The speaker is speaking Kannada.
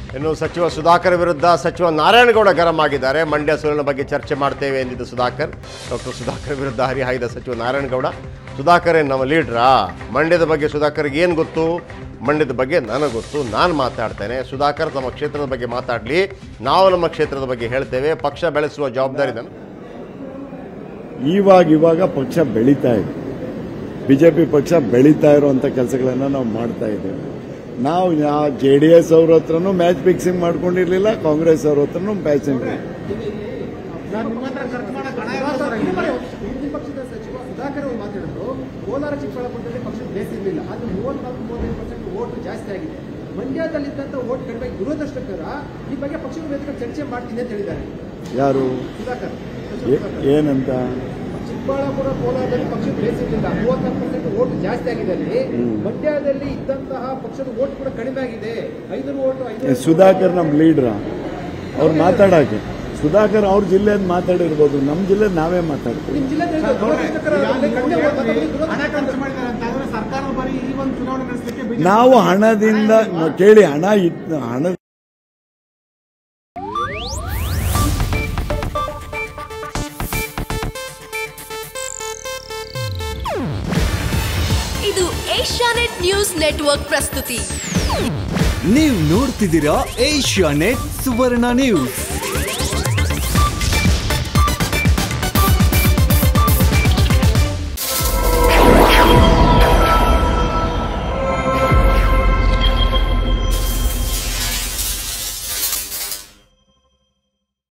ಇನ್ನು ಸಚಿವ ಸುಧಾಕರ್ ವಿರುದ್ಧ ಸಚಿವ ನಾರಾಯಣಗೌಡ ಗರಂ ಆಗಿದ್ದಾರೆ ಮಂಡ್ಯ ಸೋಲಿನ ಬಗ್ಗೆ ಚರ್ಚೆ ಮಾಡ್ತೇವೆ ಎಂದಿದ್ದು ಸುಧಾಕರ್ ಡಾಕ್ಟರ್ ಸುಧಾಕರ್ ವಿರುದ್ಧ ಹರಿಹಾಯ್ದ ಸಚಿವ ನಾರಾಯಣಗೌಡ ಸುಧಾಕರ್ ಏನ್ ನಮ್ಮ ಲೀಡ್ರಾ ಮಂಡ್ಯದ ಬಗ್ಗೆ ಸುಧಾಕರ್ಗೆ ಏನು ಗೊತ್ತು ಮಂಡ್ಯದ ಬಗ್ಗೆ ನನಗೆ ಗೊತ್ತು ನಾನು ಮಾತಾಡ್ತೇನೆ ಸುಧಾಕರ್ ತಮ್ಮ ಕ್ಷೇತ್ರದ ಬಗ್ಗೆ ಮಾತಾಡಲಿ ನಾವು ನಮ್ಮ ಕ್ಷೇತ್ರದ ಬಗ್ಗೆ ಹೇಳ್ತೇವೆ ಪಕ್ಷ ಬೆಳೆಸುವ ಜವಾಬ್ದಾರಿ ನನ್ನ ಇವಾಗ ಇವಾಗ ಪಕ್ಷ ಬೆಳೀತಾ ಇದೆ ಬಿಜೆಪಿ ಪಕ್ಷ ಬೆಳೀತಾ ಇರುವಂತ ಕೆಲಸಗಳನ್ನ ನಾವು ಮಾಡ್ತಾ ಇದ್ದೇವೆ ನಾವು ಜೆ ಡಿ ಎಸ್ ಅವ್ರ ಹತ್ರನೂ ಮ್ಯಾಚ್ ಫಿಕ್ಸಿಂಗ್ ಮಾಡ್ಕೊಂಡಿರ್ಲಿಲ್ಲ ಕಾಂಗ್ರೆಸ್ ಅವ್ರ ಹತ್ರನೂ ಮ್ಯಾಚಿಂಗ್ ಹಿಂದಿ ಪಕ್ಷದ ಸಚಿವ ಸುಧಾಕರ್ ಅವರು ಮಾತಾಡಿದ್ರು ಕೋಲಾರ ಚಿಕ್ಕಬಳ್ಳಾಪುರದಲ್ಲಿ ಪಕ್ಷದ ಬೇಸ್ ಇರಲಿಲ್ಲ ಅದು ಮೂವತ್ನಾಲ್ಕು ಮೂವತ್ತೈದು ಪರ್ಸೆಂಟ್ ಓಟ್ ಜಾಸ್ತಿ ಆಗಿದೆ ಮಂಡ್ಯದಲ್ಲಿದ್ದಂತ ಓಟ್ ಕಡಿಮೆ ದುರದೃಷ್ಟಕರ ಈ ಬಗ್ಗೆ ಪಕ್ಷದ ವೇದಿಕೆ ಚರ್ಚೆ ಮಾಡ್ತೀನಿ ಅಂತ ಹೇಳಿದ್ದಾರೆ ಯಾರು ಸುಧಾಕರ್ ಸಚಿವ ಏ- ಸುಧಾಕರ್. ಏನಂತ ಚಿಕ್ಕಬಳ್ಳಾಪುರ ಕೋಲಾರದಲ್ಲಿ ಪಕ್ಷದ ಬೇಸ್ ಇರಲಿಲ್ಲ ಮೂವತ್ನಾಲ್ಕು ಪರ್ಸೆಂಟ್ ಓಟ್ ಜಾಸ್ತಿ ಆಗಿದೆ ಅಲ್ಲಿ ಮಂಡ್ಯದಲ್ಲಿ ಇದ್ದಂತಹ ಪಕ್ಷದ ಓಟ್ ಕೂಡ ಕಡಿಮೆ ಆಗಿದೆ ಐನೂರು ಓಟ್ ಏ, ಸುಧಾಕರ್ ನಮ್ಮ ಲೀಡ್ರ ಅವ್ರು ಮಾತಾಡಕ್ಕೆ ಸುಧಾಕರ್ ಅವ್ರ ಜಿಲ್ಲೆಯದ್ ಮಾತಾಡಿರ್ಬೋದು ನಮ್ಮ ಜಿಲ್ಲೆ ನಾವೇ ಮಾತಾಡ್ತೀವಿ ನಿಮ್ ಜಿಲ್ಲೆ ದುರದೃಷ್ಟಕರ ಕಡಿಮೆ vote ಮಾತಾಡಿದ್ರೆ ಹಣ ದುರದೃಷ್ಟಕರ ಖರ್ಚು ಮಾಡಿದ್ದಾರೆ ಅಂತ ಆದ್ರೆ ಸರ್ಕಾರದ ಬಾರಿ ಈ ಒಂದು ಚುನಾವಣೆ ನಡೆಸಲಿಕ್ಕೆ ಬಿಜೆಪಿ ನಾವು ಹಣದಿಂದ ನ- ಕೇಳಿ ಹಣ ಇದ್ ಹಣ ಇದು ಏಷ್ಯಾನೆಟ್ ನ್ಯೂಸ್ ನೆಟ್ವರ್ಕ್ ಪ್ರಸ್ತುತಿ ನೀವು ನೋಡ್ತಿದ್ದೀರಾ ಏಷ್ಯಾ ನೆಟ್ ಸುವರ್ಣ ನ್ಯೂಸ್